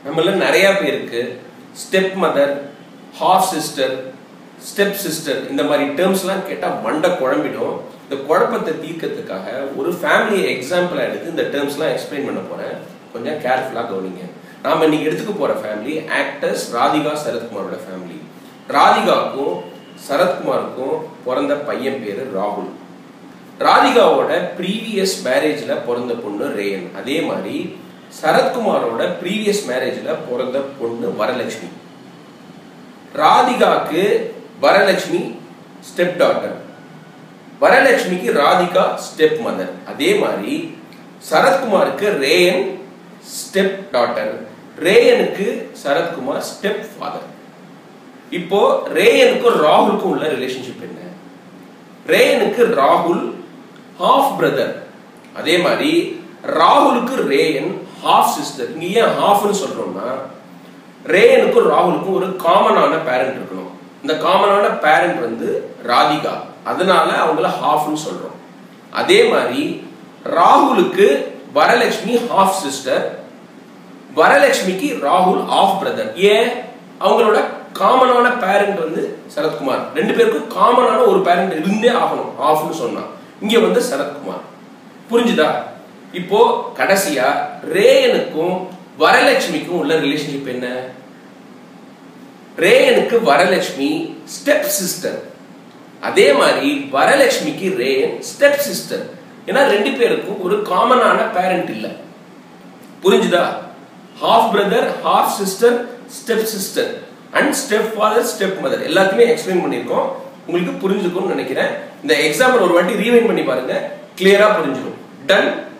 நம்மள நிறைய பேருக்கு step mother half sister step sister இந்த மாதிரி டேர்ம்ஸ்லாம் கேட்டால் மண்டை குழம்பிடும் இந்த குழப்பத்தை தீர்க்கறதுக்காக ஒரு ஃபேமிலியை எக்ஸாம்பிளாக எடுத்து இந்த டேர்ம்ஸ்லாம் எக்ஸ்பிளைன் பண்ண போகிறேன் கொஞ்சம் கேர்ஃபுல்லாக கவனிங்க நாம் இன்னைக்கு எடுத்துக்க போகிற ஃபேமிலி ஆக்டர்ஸ் ராதிகா சரத்குமாரோட ஃபேமிலி ராதிகாவுக்கும் சரத்குமாருக்கும் பிறந்த பையன் பேர் ராகுல் ராதிகாவோட ப்ரீவியஸ் மேரேஜில் பிறந்த பொண்ணு ரேயன் அதே மாதிரி சரத்குமாரோட ப்ரீவியஸ் மேரேஜில் பிறந்த பொண்ணு வரலட்சுமி ராதிகாக்கு வரலட்சுமி ஸ்டெப் டாட்டர் வரலட்சுமிக்கு ராதிகா ஸ்டெப் மதர் அதே மாதிரி சரத்குமாருக்கு ரேயன் ஸ்டெப் டாட்டர் ரேயனுக்கு சரத்குமார் ஸ்டெப் ஃபாதர் இப்போ ரேயனுக்கும் ராகுலுக்கும் உள்ள ரிலேஷன்ஷிப் என்ன ரேயனுக்கு ராகுல் ஹாஃப் பிரதர் அதே மாதிரி ராகுலுக்கு ரேயன் ஹாஃப் சிஸ்டர் இங்க ஏன் ஹாஃப்னு சொல்றோம்னா ரேயனுக்கும் ராகுலுக்கும் ஒரு காமனான பேரண்ட் இருக்கணும் இந்த காமனான பேரண்ட் வந்து ராதிகா அதனால அவங்கள ஹாஃப்னு சொல்றோம் அதே மாதிரி ராகுலுக்கு வரலட்சுமி ஹாஃப் சிஸ்டர் வரலட்சுமிக்கு ராகுல் ஆஃப் பிரதர் ஏன் அவங்களோட காமனான பேரண்ட் வந்து சரத்குமார் ரெண்டு பேருக்கும் காமனான ஒரு பேரண்ட் இருந்தே ஆகணும் ஆஃப்னு சொன்னா இங்க வந்து சரத்குமார் புரிஞ்சுதா இப்போ கடைசியா ரேயனுக்கும் வரலட்சுமிக்கும் உள்ள ரிலேஷன்ஷிப் என்ன ரேயனுக்கு வரலட்சுமி ஸ்டெப் சிஸ்டர் அதே மாதிரி வரலட்சுமிக்கு ரேயன் ஸ்டெப் சிஸ்டர் ஏன்னா ரெண்டு பேருக்கும் ஒரு காமனான பேரண்ட் இல்ல புரிஞ்சுதா half brother half sister step sister and step father step mother எல்லாத்தையுமே எக்ஸ்பிளைன் பண்ணியிருக்கோம் உங்களுக்கு புரிஞ்சுக்கும்னு நினைக்கிறேன் இந்த எக்ஸாம்பிள் ஒரு வாட்டி ரீவைண்ட் பண்ணி பாருங்க கிளியரா புரிஞ்சிடும் டன்